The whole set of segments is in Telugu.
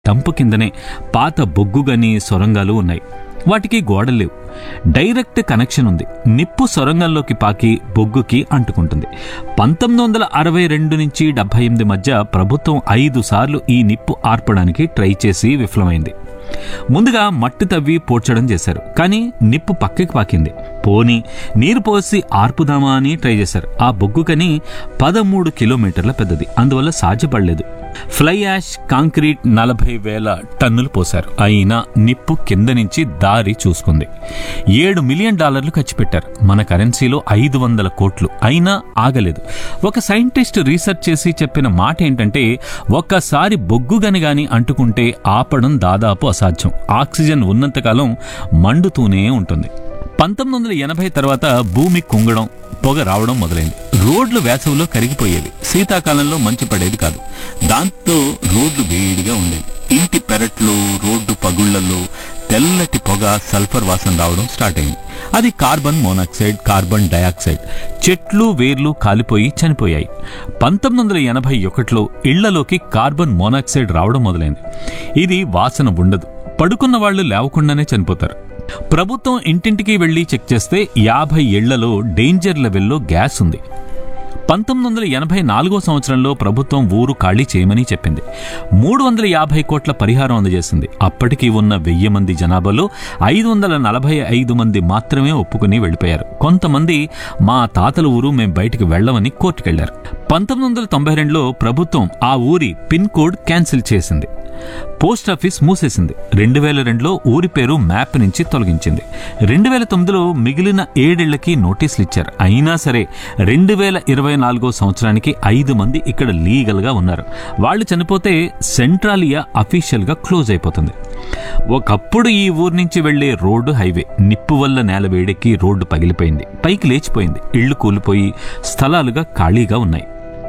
డంపు కిందనే పాత బొగ్గుగని సొరంగాలు ఉన్నాయి వాటికి గోడలు లేవు డైరెక్ట్ కనెక్షన్ ఉంది నిప్పు సొరంగంలోకి పాకి బొగ్గుకి అంటుకుంటుంది పంతొమ్మిది వందల అరవై రెండు నుంచి డెబ్బై ఎనిమిది మధ్య ప్రభుత్వం ఐదు సార్లు ఈ నిప్పు ఆర్పడానికి ట్రై చేసి విఫలమైంది ముందుగా మట్టి తవ్వి పోడ్చడం చేశారు కానీ నిప్పు పక్కకి పాకింది పోని నీరు పోసి ఆర్పుదామా అని ట్రై చేశారు ఆ బొగ్గుకని పదమూడు కిలోమీటర్ల పెద్దది అందువల్ల సాధ్యపడలేదు ఫ్లై యాష్ కాంక్రీట్ నలభై వేల టన్నులు పోశారు అయినా నిప్పు కింద నుంచి దారి చూసుకుంది ఏడు మిలియన్ డాలర్లు ఖర్చు పెట్టారు మన కరెన్సీలో ఐదు వందల కోట్లు అయినా ఆగలేదు ఒక సైంటిస్ట్ రీసెర్చ్ చేసి చెప్పిన మాట ఏంటంటే ఒక్కసారి బొగ్గు గని గాని అంటుకుంటే ఆపడం దాదాపు అసాధ్యం ఆక్సిజన్ ఉన్నంతకాలం మండుతూనే ఉంటుంది పంతొమ్మిది వందల ఎనభై తర్వాత భూమి కుంగడం పొగ రావడం మొదలైంది రోడ్లు వేసవిలో కరిగిపోయేవి శీతాకాలంలో మంచు పడేది కాదు దాంతో రోడ్లు వేడిగా ఉండేవి ఇంటి పెరట్లో రోడ్డు పగుళ్లలో తెల్లటి పొగ సల్ఫర్ వాసన రావడం స్టార్ట్ అయింది అది కార్బన్ మోనాక్సైడ్ కార్బన్ డయాక్సైడ్ చెట్లు వేర్లు కాలిపోయి చనిపోయాయి పంతొమ్మిది వందల ఎనభై ఒకటిలో ఇళ్లలోకి కార్బన్ మోనాక్సైడ్ రావడం మొదలైంది ఇది వాసన ఉండదు పడుకున్న వాళ్ళు లేవకుండానే చనిపోతారు ప్రభుత్వం ఇంటింటికి వెళ్లి చెక్ చేస్తే యాభై ఇళ్లలో డేంజర్ లెవెల్లో గ్యాస్ ఉంది పంతొమ్మిది వందల ఎనభై నాలుగో సంవత్సరంలో ప్రభుత్వం ఊరు ఖాళీ చేయమని చెప్పింది మూడు వందల యాభై కోట్ల పరిహారం అందజేసింది అప్పటికి ఉన్న వెయ్యి మంది జనాభాలో ఐదు వందల నలభై ఐదు మంది మాత్రమే ఒప్పుకుని వెళ్ళిపోయారు కొంతమంది మా తాతల ఊరు మేం బయటికి వెళ్ళమని కోర్టుకెళ్లారు పంతొమ్మిది వందల తొంభై రెండులో ప్రభుత్వం ఆ ఊరి పిన్ కోడ్ క్యాన్సిల్ చేసింది పోస్ట్ ఆఫీస్ మూసేసింది రెండు వేల రెండులో ఊరి పేరు మ్యాప్ నుంచి తొలగించింది రెండు వేల తొమ్మిదిలో మిగిలిన ఏడేళ్లకి నోటీసులు ఇచ్చారు అయినా సరే రెండు వేల ఇరవై నాలుగో సంవత్సరానికి ఐదు మంది ఇక్కడ లీగల్గా ఉన్నారు వాళ్ళు చనిపోతే సెంట్రాలియా అఫీషియల్గా క్లోజ్ అయిపోతుంది ఒకప్పుడు ఈ ఊరు నుంచి వెళ్లే రోడ్డు హైవే నిప్పు వల్ల నేల వేడెక్కి రోడ్డు పగిలిపోయింది పైకి లేచిపోయింది ఇళ్లు కూలిపోయి స్థలాలుగా ఖాళీగా ఉన్నాయి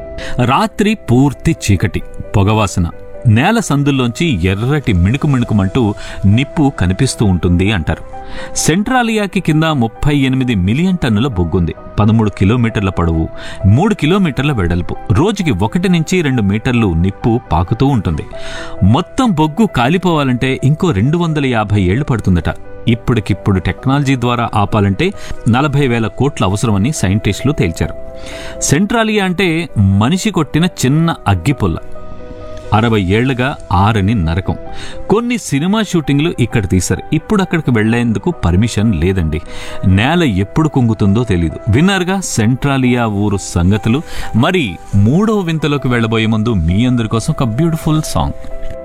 రాత్రి పూర్తి చీకటి పొగవాసన నేల సందుల్లోంచి ఎర్రటి మిణుకు మిణుకుమంటూ నిప్పు కనిపిస్తూ ఉంటుంది అంటారు సెంట్రాలియాకి కింద ముప్పై ఎనిమిది మిలియన్ టన్నుల బొగ్గుంది పదమూడు కిలోమీటర్ల పొడవు మూడు కిలోమీటర్ల వెడల్పు రోజుకి ఒకటి నుంచి రెండు మీటర్లు నిప్పు పాకుతూ ఉంటుంది మొత్తం బొగ్గు కాలిపోవాలంటే ఇంకో రెండు వందల యాభై ఏళ్లు పడుతుందట ఇప్పటికిప్పుడు టెక్నాలజీ ద్వారా ఆపాలంటే నలభై వేల కోట్ల అవసరమని సైంటిస్టులు తేల్చారు సెంట్రాలియా అంటే మనిషి కొట్టిన చిన్న అగ్గిపుల్ల అరవై ఏళ్లుగా ఆరని నరకం కొన్ని సినిమా షూటింగ్లు ఇక్కడ తీశారు ఇప్పుడు అక్కడికి వెళ్లేందుకు పర్మిషన్ లేదండి నేల ఎప్పుడు కుంగుతుందో తెలియదు విన్నారుగా సెంట్రాలియా ఊరు సంగతులు మరి మూడో వింతలోకి వెళ్ళబోయే ముందు మీ అందరి కోసం ఒక బ్యూటిఫుల్ సాంగ్